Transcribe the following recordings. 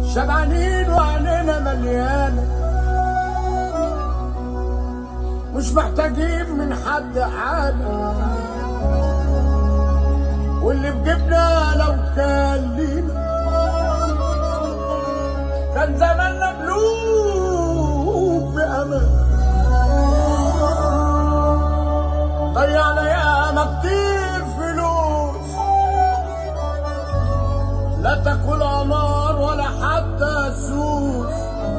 شبعانين وعينينا مليانة مش محتاجين من حد حاجة واللي في جيبنا لو كان لينا كان زماننا ملوك بأمان ضيعنا ياما كتير فلوس لا تاكل عمار ولا حتى سوس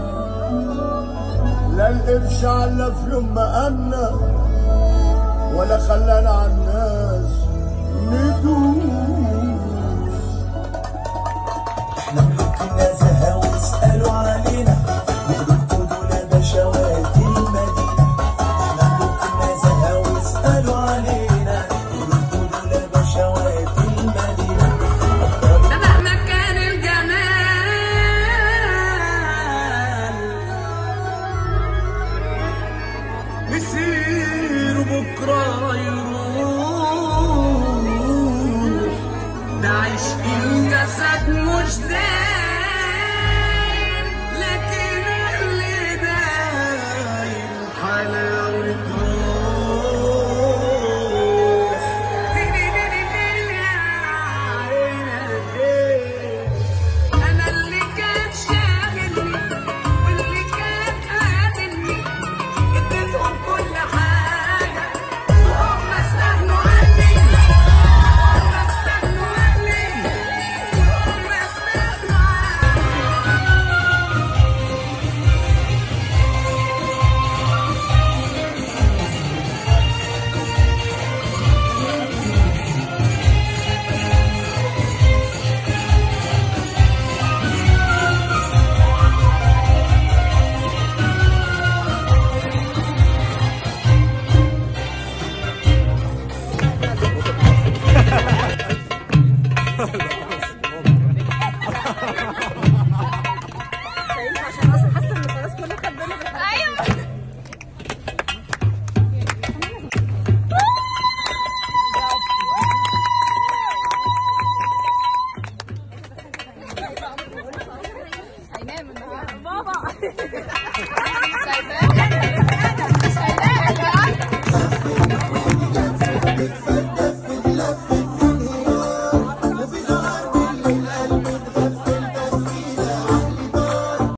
لا القرش على في يوم ما أمنا ولا خلانا على الناس ندوس